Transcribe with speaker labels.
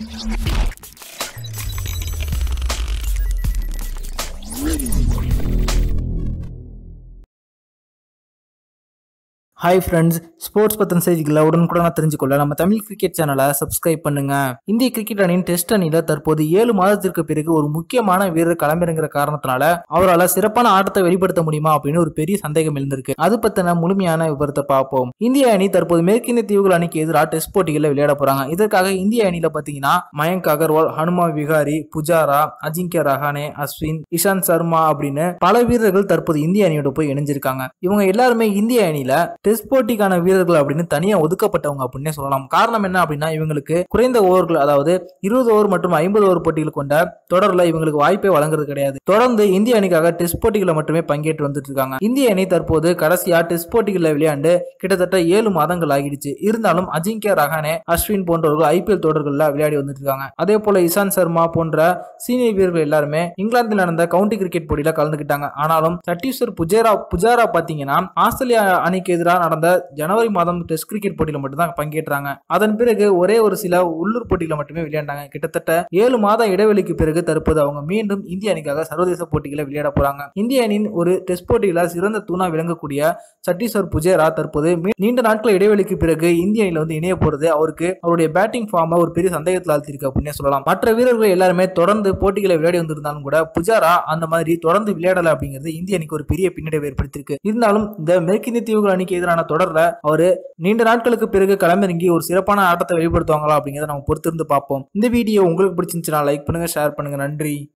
Speaker 1: hi friends sports பத்தின செய்திகளை உடனுக்குடன் தெரிஞ்சுக்கொள்ள நம்ம தமிழ் கிரிக்கெட் சேனலை சப்ஸ்கிரைப் பண்ணுங்க இந்திய கிரிக்கெட் அணியின் டெஸ்ட் அணியில தற்போது ஏழு மாதத்திற்கு பிறகு ஒரு முக்கியமான வீரர் களமிறங்குற காரணத்தினால அவரால் சிறப்பான ஆட்டத்தை வெளிப்படுத்த முடியுமா அப்படின்னு ஒரு பெரிய சந்தேகம் எழுந்திருக்கு அது பத்தின முழுமையான விவரத்தை பார்ப்போம் இந்திய அணி தற்போது மேற்கிந்திய தீவுகள் அணிக்கு எதிராக டெஸ்ட் போட்டிகளில் விளையாட போறாங்க இதற்காக இந்திய அணியில பாத்தீங்கன்னா மயங்க் அகர்வால் ஹனுமா விகாரி புஜாரா அஜிங்கிய ரஹானே அஸ்வின் இஷாந்த் சர்மா அப்படின்னு பல வீரர்கள் தற்போது இந்திய அணியோட போய் இணைஞ்சிருக்காங்க இவங்க எல்லாருமே இந்திய அணியில டெஸ்ட் போட்டிக்கான வீரர்கள் அப்படின்னு தனியா ஒதுக்கப்பட்டவங்க அப்படின்னே சொல்லலாம் காரணம் என்ன அப்படின்னா இவங்களுக்கு குறைந்த ஓவர்கள் அதாவது இருபது ஓவர் மற்றும் ஐம்பது ஓவர் போட்டிகள் கொண்ட தொடர்ல இவங்களுக்கு வாய்ப்பே வழங்குறது கிடையாது தொடர்ந்து இந்திய அணிக்காக டெஸ்ட் போட்டிகளை மட்டுமே பங்கேற்று வந்துட்டு இருக்காங்க இந்திய அணி தற்போது கடைசியா டெஸ்ட் போட்டிகளில் விளையாண்டு கிட்டத்தட்ட ஏழு மாதங்கள் ஆகிடுச்சு இருந்தாலும் அஜிங்கிய ரஹானே அஸ்வின் போன்றவர்கள் ஐபிஎல் தொடர்களில் விளையாடி வந்துட்டு இருக்காங்க அதே போல இசாந்த் சர்மா போன்ற சீனியர் வீரர்கள் எல்லாருமே இங்கிலாந்தில் நடந்த கவுண்டி கிரிக்கெட் போட்டியில கலந்துக்கிட்டாங்க ஆனாலும் சட்டீஸ்வர் புஜேரா புஜாரா பாத்தீங்கன்னா ஆஸ்திரேலியா அணிக்கு எதிராக நடந்த ஜனவரி மாதம் டெஸ்ட் கிரிக்கெட் போட்டியில மட்டும் தான் பங்கேற்றாங்க அதன் பிறகு ஒரே ஒரு சில உள்ளூர் போட்டியில மட்டுமே விளையாண்டாங்க கிட்டத்தட்ட ஏழு மாத இடைவெளிக்கு பிறகு தற்போது அவங்க மீண்டும் இந்திய அணிக்காக சர்வதேச போட்டிகளை விளையாட போறாங்க இந்திய அணியின் ஒரு டெஸ்ட் போட்டியில சிறந்த தூணா விளங்கக்கூடிய சட்டீஸ்வர் புஜேரா தற்போது மீ- நீண்ட நாட்கள் இடைவெளிக்கு பிறகு இந்திய அணியில வந்து இணைய போறது அவருக்கு அவருடைய பேட்டிங் ஃபார்மை ஒரு பெரிய சந்தேகத்தில் ஆழ்த்திருக்கு அப்படின்னே சொல்லலாம் மற்ற வீரர்கள் எல்லாருமே தொடர்ந்து போட்டிகளை விளையாடி வந்திருந்தாலும் கூட புஜாரா அந்த மாதிரி தொடர்ந்து விளையாடல அப்படிங்கிறது இந்திய அணிக்கு ஒரு பெரிய பின்னடைவை ஏற்படுத்தியிருக்கு இருந்தாலும் இந்த மேற்கிந்திய தீவுகள் அணிக்கு எதிரான தொடர்ல அவரு நீண்ட நாட்களுக்கு பிறகு களமிறங்கி ஒரு சிறப்பான ஆட்டத்தை வெளிப்படுத்துவாங்களா அப்படிங்கிறத நம்ம பொறுத்திருந்து பார்ப்போம் இந்த வீடியோ உங்களுக்கு பிடிச்சிருந்துச்சுன்னா லைக் பண்ணுங்க ஷேர் பண்ணுங்க நன்றி